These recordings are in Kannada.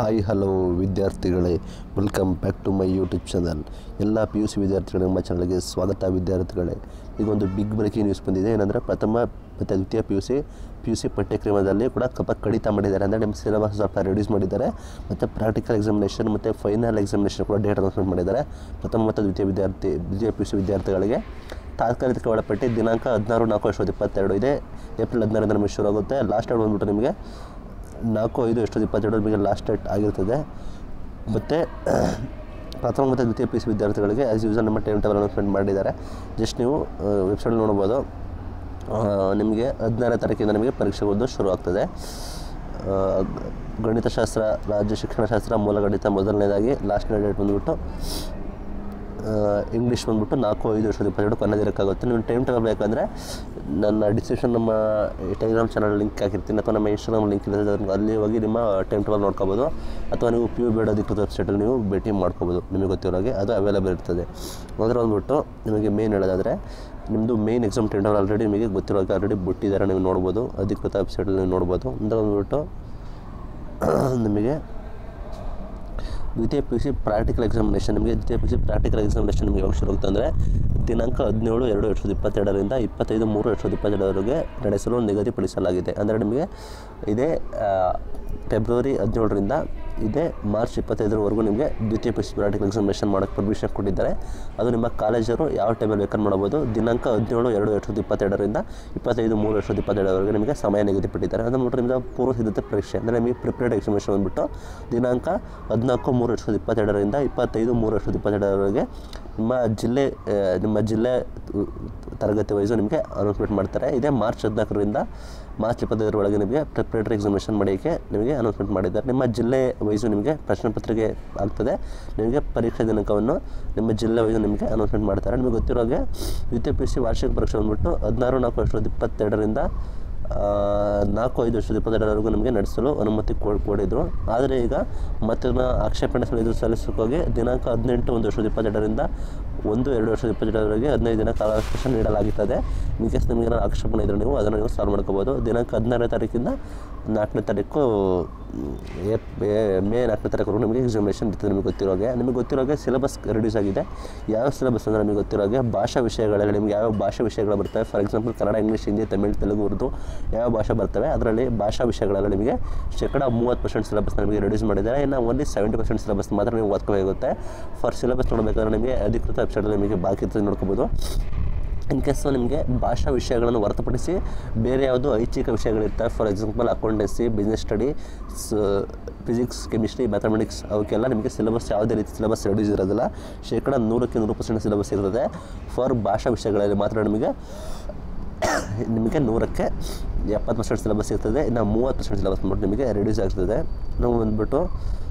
ಹಾಯ್ ಹಲೋ ವಿದ್ಯಾರ್ಥಿಗಳೇ welcome back to my YouTube channel ಎಲ್ಲ ಪಿ ಯು ಸಿ ವಿದ್ಯಾರ್ಥಿಗಳು ನಮ್ಮ ಚಾನಲ್ಗೆ ಸ್ವಾಗತ ವಿದ್ಯಾರ್ಥಿಗಳೇ ಈಗ ಒಂದು ಬಿಗ್ ಬ್ರೇಕಿಂಗ್ ನ್ಯೂಸ್ ಬಂದಿದೆ ಏನಂದರೆ ಪ್ರಥಮ ಮತ್ತು ದ್ವಿತೀಯ P U C P U C ಪಠ್ಯಕ್ರಮದಲ್ಲಿ ಕೂಡ ಸ್ವಲ್ಪ ಕಡಿತ ಮಾಡಿದ್ದಾರೆ ಅಂದರೆ ನಿಮ್ಮ ಸಿಲೆಬಸ್ ಸ್ವಲ್ಪ ರೆಡ್ಯೂಸ್ ಮಾಡಿದ್ದಾರೆ ಮತ್ತು ಪ್ರಾಕ್ಟಿಕಲ್ ಎಕ್ಸಾಮಿನೇಷನ್ ಮತ್ತು ಫೈನಲ್ ಎಕ್ಸಾಮಿನೇಷನ್ ಕೂಡ ಡೇಟ್ ಅನೌನ್ಸ್ಮೆಂಟ್ ಮಾಡಿದ್ದಾರೆ ಪ್ರಥಮ ಮತ್ತು ದ್ವಿತೀಯ ವಿದ್ಯಾರ್ಥಿ ದ್ವಿತೀಯ ಪಿ ಯು ಸಿ ವಿದ್ಯಾರ್ಥಿಗಳಿಗೆ ತಾತ್ಕಾಲಿಕ ಒಳಪಟ್ಟಿ ದಿನಾಂಕ ಹದಿನಾರು ನಾಲ್ಕು ಎರಡು ಸಾವಿರದ ಇಪ್ಪತ್ತೆರಡು ಇದೆ ಏಪ್ರಿಲ್ ಹದಿನಾರರಿಂದ ನಮಗೆ ಶುರು ಆಗುತ್ತೆ ಲಾಸ್ಟ್ ಡೇಟ್ ಬಂದ್ಬಿಟ್ಟು ನಿಮಗೆ ನಾಲ್ಕು ಐದು ಎಷ್ಟು ಇಪ್ಪತ್ತೆರಡು ನಿಮಗೆ ಲಾಸ್ಟ್ ಡೇಟ್ ಆಗಿರ್ತದೆ ಮತ್ತು ಪ್ರಥಮ ಮತ್ತು ದ್ವಿತೀಯ ಪಿ ಸಿ ವಿದ್ಯಾರ್ಥಿಗಳಿಗೆ ಆ್ಯಸ್ ಯೂಸಲ್ ನಮ್ಮ ಟೈಮ್ ಟೇಬಲ್ ಅನೌನ್ಸ್ಮೆಂಟ್ ಮಾಡಿದ್ದಾರೆ ಜಸ್ಟ್ ನೀವು ವೆಬ್ಸೈಟ್ ನೋಡ್ಬೋದು ಆ, ನಿಮಗೆ ಹದಿನಾರನೇ ತಾರೀಕಿಂದ ನಿಮಗೆ ಪರೀಕ್ಷೆ ಓದೋದು ಶುರು ಆಗ್ತದೆ ಆ, ಗಣಿತಶಾಸ್ತ್ರ ರಾಜ್ಯ ಶಿಕ್ಷಣಶಾಸ್ತ್ರ ಮೂಲಗಣಿತ ಮೊದಲನೇದಾಗಿ ಲಾಸ್ಟ್ನೇ ಡೇಟ್ ಬಂದುಬಿಟ್ಟು ಇಂಗ್ಲೀಷ್ ಬಂದ್ಬಿಟ್ಟು ನಾಲ್ಕು ಐದು ವರ್ಷದ ಇಪ್ಪತ್ತೆರಡು ಕೊನೆ ದಿನಕ್ಕಾಗುತ್ತೆ ನೀವು ಟೈಮ್ ಟೇಬಲ್ ಬೇಕಂದರೆ ನನ್ನ ಡಿಸ್ಕ್ರಿಪ್ಷನ್ ನಮ್ಮ ಟೆಲಿಗ್ರಾಮ್ ಚಾನಲ್ ಲಿಂಕ್ ಹಾಕಿರ್ತೀನಿ ಅಥವಾ ನಮ್ಮ ಇನ್ಸ್ಟಾಗ್ರಾಮ್ ಲಿಂಕ್ ಇರ್ತದೆ ಅದನ್ನ ಅಲ್ಲಿ ಹೋಗಿ ನಿಮ್ಮ ಟೈಮ್ ಟೇಬಲ್ ನೋಡ್ಕೋಬೋದು ಅಥವಾ ನೀವು ಪಿ ಯು ಬೇಡ ಅಧಿಕೃತ ವೆಬ್ಸೈಟಲ್ಲಿ ನೀವು ಭೇಟಿ ಮಾಡ್ಕೋಬೋದು ನಿಮಗೆ ಗೊತ್ತಿರೋ ಹಾಗೆ ಅದು ಅವೈಲೇಬಲ್ ಇರ್ತದೆ ಅದರ ಬಂದ್ಬಿಟ್ಟು ನಿಮಗೆ ಮೇನ್ ಹೇಳೋದಾದರೆ ನಿಮ್ಮದು main exam time table already ನಿಮಗೆ ಗೊತ್ತಿರೋ ಹಾಗೆ ಆಲ್ರೆಡಿ ಬಿಟ್ಟಿದ್ದಾರೆ ನೀವು ನೋಡ್ಬೋದು ಅಧಿಕೃತ ವೆಬ್ಸೈಟಲ್ಲಿ ನೀವು ನೋಡ್ಬೋದು ಅಂದರೆ ಬಂದ್ಬಿಟ್ಟು ನಿಮಗೆ ದ್ವಿತೀಯ P U C practical examination ನಿಮಗೆ ದ್ವಿತೀಯ P U C practical examination ನಿಮಗೆ ಯಾವಾಗ ಶುರು ಆಗುತ್ತೆ ಅಂದರೆ ದಿನಾಂಕ ಹದಿನೇಳು ಎರಡು ಎರಡು ಸಾವಿರದ ಇಪ್ಪತ್ತೆರಡರಿಂದ ಇಪ್ಪತ್ತೈದು ಮೂರು ಎರಡು ಸಾವಿರದ ಇಪ್ಪತ್ತೆರಡರವರೆಗೆ ನಡೆಸಲು ನಿಗದಿಪಡಿಸಲಾಗಿದೆ ಅಂದರೆ ನಿಮಗೆ ಇದೇ ಆ, ಫೆಬ್ರವರಿ ಹದಿನೇಳರಿಂದ ಇದೇ ಮಾರ್ಚ್ ಇಪ್ಪತ್ತೈದರವರೆಗೂ ನಿಮಗೆ ದ್ವಿತೀಯ P U C practical examination ಮಾಡೋಕ್ಕೆ ಪರ್ಮಿಷನ್ ಕೊಟ್ಟಿದ್ದಾರೆ ಅದು ನಿಮ್ಮ ಕಾಲೇಜರು ಯಾವ ಟೈಮಲ್ಲಿ ಬೇಕಾದ್ರೆ ಮಾಡ್ಬೋದು ದಿನಾಂಕ ಹದಿನೇಳು ಎರಡು ಎರಡು ಸಾವಿರದ ಇಪ್ಪತ್ತೆರಡರಿಂದ ಇಪ್ಪತ್ತೈದು ಮೂರು ಎರಡು ಸಾವಿರದ ಇಪ್ಪತ್ತೆರಡರವರೆಗೆ ನಿಮಗೆ ಸಮಯ ನಿಗದಿಪಟ್ಟಿದ್ದಾರೆ ಅದು ಬಿಟ್ಟರೆ ನಿಮ್ಮದು ಪೂರ್ವ ಸಿದ್ಧತೆ ಪರೀಕ್ಷೆ ಅಂದರೆ ನಿಮಗೆ ಪ್ರಿಪೇರ್ಡ್ ಎಕ್ಸಾಮಿನೇಷನ್ ಬಂದುಬಿಟ್ಟು ದಿನಾಂಕ ಹದಿನಾಲ್ಕು ಮೂರು ಎರಡು ಸಾವಿರದ ಇಪ್ಪತ್ತೆರಡರಿಂದ ಇಪ್ಪತ್ತೈದು ಮೂರು ಎರಡು ಸಾವಿರದ ಇಪ್ಪತ್ತೆರಡರವರೆಗೆ ನಿಮ್ಮ ಜಿಲ್ಲೆ ಆ, ನಿಮ್ಮ ಜಿಲ್ಲೆ ಉ, ತರಗತಿ ವೈಸು ನಿಮಗೆ ಅನೌನ್ಸ್ಮೆಂಟ್ ಮಾಡ್ತಾರೆ ಇದೇ ಮಾರ್ಚ್ ಹದಿನಾಲ್ಕರಿಂದ ಮಾರ್ಚ್ ಇಪ್ಪತ್ತೈದರೊಳಗೆ ನಿಮಗೆ ಪ್ರಿಪ್ರೇಟರಿ ಎಕ್ಸಾಮಿನೇಷನ್ ಮಾಡೋಕ್ಕೆ ನಿಮಗೆ ಅನೌನ್ಸ್ಮೆಂಟ್ ಮಾಡಿದ್ದಾರೆ ನಿಮ್ಮ ಜಿಲ್ಲೆ ವೈಸು ನಿಮಗೆ ಪ್ರಶ್ನೆ ಪತ್ರಿಕೆ ಆಗ್ತದೆ ನಿಮಗೆ ಪರೀಕ್ಷೆ ದಿನಾಂಕವನ್ನು ನಿಮ್ಮ ಜಿಲ್ಲೆ ವೈಸು ನಿಮಗೆ ಅನೌನ್ಸ್ಮೆಂಟ್ ಮಾಡ್ತಾರೆ ನಿಮಗೆ ಗೊತ್ತಿರೋ ಹಾಗೆ ದ್ವಿತೀಯ ಪಿ ಯು ಸಿ ವಾರ್ಷಿಕ ಪರೀಕ್ಷೆ ಬಂದ್ಬಿಟ್ಟು ಹದಿನಾರು ನಾಲ್ಕು ಎರಡು ಸಾವಿರದ ಇಪ್ಪತ್ತೆರಡರಿಂದ ಆ, ನಾಲ್ಕು ಐದು ವರ್ಷದ ಇಪ್ಪತ್ತೆರಡರವರೆಗೂ ನಮಗೆ ನಡೆಸಲು ಅನುಮತಿ ಕೊ ಕೊಡಿದ್ರು ಆದರೆ ಈಗ ಮತ್ತೆ ಅದನ್ನ ಆಕ್ಷೇಪಣೆ ಸಲ್ಲಿಸಲು ಸಲ್ಲಿಸೋಕ್ಕೋಗಿ ದಿನಾಂಕ ಹದಿನೆಂಟು ಒಂದು ವರ್ಷದ ಇಪ್ಪತ್ತೆರಡರಿಂದ ಒಂದು ಎರಡು ವರ್ಷದ ಇಪ್ಪತ್ತೆರಡರವರೆಗೆ ಹದಿನೈದು ದಿನ ಕಾಲಾವಕಾಶ ನೀಡಲಾಗುತ್ತದೆ ಇನ್ ಕೇಸ್ ನಿಮಗೆ ಏನಾದ್ರು ಆಕ್ಷೇಪಣೆ ಇದ್ದರೆ ನೀವು ಅದನ್ನು ನೀವು ಸಾಲ್ವ್ ಮಾಡ್ಕೋಬೋದು ದಿನಾಂಕ ಹದಿನಾರನೇ ತಾರೀಕಿಂದ ನಾಲ್ಕನೇ ತಾರೀಕು ಮ್, ಏಪ್ ಏ- ಮೇ ನಾಲ್ಕನೇ ತಾರೀಕು ನಿಮಗೆ ಎಕ್ಸಾಮಿನೇಷನ್ ಇರ್ತದೆ ನಿಮಗೆ ಗೊತ್ತಿರೋ ಹಾಗೆ ನಿಮಗೆ ಗೊತ್ತಿರೋ ಹಾಗೆ ಸಿಲೆಬಸ್ ರಿಡ್ಯೂಸ್ ಆಗಿದೆ ಯಾವ ಸಿಲೆಬಸ್ ಅಂದರೆ ನಿಮಗೆ ಗೊತ್ತಿರೋ ಹಾಗೆ ಭಾಷಾ ವಿಷಯಗಳಲ್ಲಿ ನಿಮಗೆ ಯಾವ ಭಾಷಾ ವಿಷಯಗಳು ಬರ್ತವೆ for example Kannada English Hindi Tamil Telugu Urdu ಯಾವ ಭಾಷೆ ಬರ್ತವೆ ಅದರಲ್ಲಿ ಭಾಷಾ ವಿಷಯಗಳೆಲ್ಲ ನಿಮಗೆ ಶೇಕಡ ಮೂವತ್ತು ಪರ್ಸೆಂಟ್ ಸಿಲೆಬಸ್ ನಿಮಗೆ ರಿಡ್ಯೂಸ್ ಮಾಡಿದ್ದಾರೆ ಇನ್ನು ಓನ್ಲಿ ಸೆವೆಂಟಿ ಪರ್ಸೆಂಟ್ ಸಿಲೆಬಸ್ ಮಾತ್ರ ನೀವು ಓದ್ಕೋಬೇಕಾಗುತ್ತೆ ಫಾರ್ ಸಿಲೆಬಸ್ ನೋಡಬೇಕಾದ್ರೆ ನಿಮಗೆ ಅಧಿಕೃತ ವೆಬ್ಸೈಟಲ್ಲಿ ನಿಮಗೆ ಬಾಕಿ ಇರ್ತದೆ ನೋಡ್ಕೋಬೋದು ಇನ್ ಕೇಸ್ ನಿಮಗೆ ಭಾಷಾ ವಿಷಯಗಳನ್ನು ಹೊರತುಪಡಿಸಿ ಬೇರೆ ಯಾವುದು ಐಚ್ಛಿಕ ವಿಷಯಗಳಿರ್ತವೆ for example accountancy business study physics chemistry mathematics ಅವಕ್ಕೆಲ್ಲ ನಿಮಗೆ ಸಿಲೆಬಸ್ ಯಾವುದೇ ರೀತಿ ಸಿಲೆಬಸ್ ರೆಡ್ಯೂಸ್ ಇರೋದಿಲ್ಲ ಶೇಕಡ ನೂರಕ್ಕೆ ನೂರು ಪರ್ಸೆಂಟ್ ಸಿಲೆಬಸ್ ಇರ್ತದೆ ಫಾರ್ ಭಾಷಾ ವಿಷಯಗಳಲ್ಲಿ ಮಾತ್ರ ನಿಮಗೆ ನಿಮಗೆ ನೂರಕ್ಕೆ ಎಪ್ಪತ್ತು ಪರ್ಸೆಂಟ್ ಸಿಲೆಬಸ್ ಇರ್ತದೆ ಇನ್ನು ಮೂವತ್ತು ಪರ್ಸೆಂಟ್ ಸಿಲೆಬಸ್ ಬಂದ್ಬಿಟ್ಟು ನಿಮಗೆ ರೆಡ್ಯೂಸ್ ಆಗ್ತದೆ ನಾವು ಬಂದ್ಬಿಟ್ಟು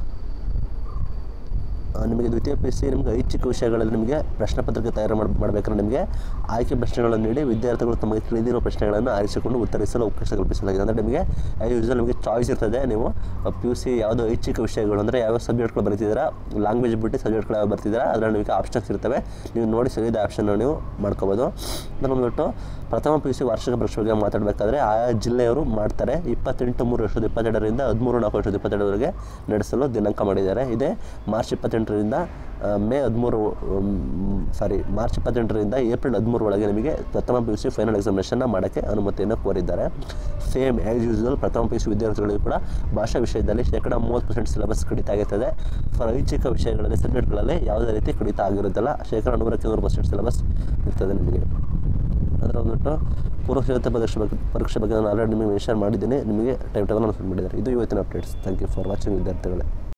ಆ, ನಿಮಗೆ ದ್ವಿತೀಯ ಪಿ ಸಿ ನಿಮಗೆ ಐಚ್ಛಿಕ ವಿಷಯಗಳಲ್ಲಿ ನಿಮಗೆ ಪ್ರಶ್ನೆ ಪತ್ರಿಕೆ ತಯಾರು ಮಾಡಿ ಮಾಡಬೇಕಾದ್ರೆ ನಿಮಗೆ ಆಯ್ಕೆ ಪ್ರಶ್ನೆಗಳನ್ನು ನೀಡಿ ವಿದ್ಯಾರ್ಥಿಗಳು ತಮಗೆ ತಿಳಿದಿರೋ ಪ್ರಶ್ನೆಗಳನ್ನು ಆರಿಸಿಕೊಂಡು ಉತ್ತರಿಸಲು ಅವಕಾಶ ಕಲ್ಪಿಸಲಾಗಿದೆ ಅಂದರೆ ನಿಮಗೆ ಯೂಸಲ್ ನಿಮಗೆ ಚಾಯ್ಸ್ ಇರ್ತದೆ ನೀವು ಪಿ ಯು ಸಿ ಯಾವುದೋ ಐಚ್ಛಿಕ ವಿಷಯಗಳು ಅಂದರೆ ಯಾವ ಸಬ್ಜೆಕ್ಟ್ಗಳು ಬರ್ತಿದ್ದೀರಾ ಲ್ಯಾಂಗ್ವೇಜ್ ಬಿಟ್ಟು ಸಬ್ಜೆಕ್ಟ್ಗಳು ಯಾವ ಬರ್ತಿದ್ದೀರಾ ಅದರಲ್ಲಿ ನಿಮಗೆ ಆಪ್ಷನ್ಸ್ ಇರ್ತವೆ ನೀವು ನೋಡಿ ಸರಿಯಾದ ಆಪ್ಷನ್ ನೀವು ಮಾಡ್ಕೋಬೋದು ಅದನ್ನು ಬಂದ್ಬಿಟ್ಟು ಪ್ರಥಮ ಪಿ ಯು ಸಿ ವಾರ್ಷಿಕ ಪರೀಕ್ಷೆ ಬಗ್ಗೆ ಮಾತಾಡಬೇಕಾದ್ರೆ ಆಯಾ ಜಿಲ್ಲೆಯವರು ಮಾಡ್ತಾರೆ ಇಪ್ಪತ್ತೆಂಟು ಮೂರು ವರ್ಷದ ಇಪ್ಪತ್ತೆರಡರಿಂದ ಹದಿಮೂರು ನಾಲ್ಕು ವರ್ಷದ ಇಪ್ಪತ್ತೆರಡರವರೆಗೆ ನಡೆಸಲು ದಿನಾಂಕ ಮಾಡಿದ್ದಾರೆ ಇದೇ ಮಾರ್ಚ್ ಇಪ್ಪತ್ತೆಂಟರಿಂದ ಆ, ಮೇ ಹದಿಮೂರು ಸಾರಿ ಮಾರ್ಚ್ ಇಪ್ಪತ್ತೆಂಟರಿಂದ ಏಪ್ರಿಲ್ ಹದಿಮೂರು ಒಳಗೆ ನಿಮಗೆ ಪ್ರಥಮ ಪಿ ಯು ಸಿ ಫೈನಲ್ ಎಕ್ಸಾಮಿನೇಷನ್ನ ಮಾಡೋಕ್ಕೆ ಅನುಮತಿಯನ್ನು ಕೋರಿದ್ದಾರೆ ಸೇಮ್ ಆ್ಯಸ್ ಯೂಸ್ವಲ್ ಪ್ರಥಮ ಪಿ ಯು ಸಿ ವಿದ್ಯಾರ್ಥಿಗಳಿಗೂ ಕೂಡ ಭಾಷಾ ವಿಷಯದಲ್ಲಿ ಶೇಕಡ ಮೂವತ್ತು ಪರ್ಸೆಂಟ್ ಸಿಲೆಬಸ್ ಕಡಿತ ಆಗಿರ್ತದೆ ಫಾರ್ ಐಚ್ಛಿಕ ವಿಷಯಗಳಲ್ಲಿ ಸಬ್ಜೆಕ್ಟ್ಗಳಲ್ಲಿ ಯಾವುದೇ ರೀತಿ ಕಡಿತ ಆಗಿರೋದಿಲ್ಲ ಶೇಕಡ ನೂರಕ್ಕೆ ನೂರು ಪರ್ಸೆಂಟ್ ಸಿಲೆಬಸ್ ಇರ್ತದೆ ನಿಮಗೆ ಅದರ ಬಂದ್ಬಿಟ್ಟು ಪೂರ್ವ ಸಿದ್ಧತೆ ಪರೀಕ್ಷೆ ಬಗ್ಗೆ ಪರೀಕ್ಷೆ ಬಗ್ಗೆ ನಾನು ಆಲ್ರೆಡಿ ನಿಮಗೆ ಮೆನ್ಷನ್ ಮಾಡಿದ್ದೀನಿ ನಿಮಗೆ ಟೈಮ್ ಟೇಬಲ್ ಅನೌನ್ಸ್ಮೆಂಟ್ ಮಾಡಿದ್ದಾರೆ ಇದು ಇವತ್ತಿನ updates thank you for watching ವಿದ್ಯಾರ್ಥಿಗಳೇ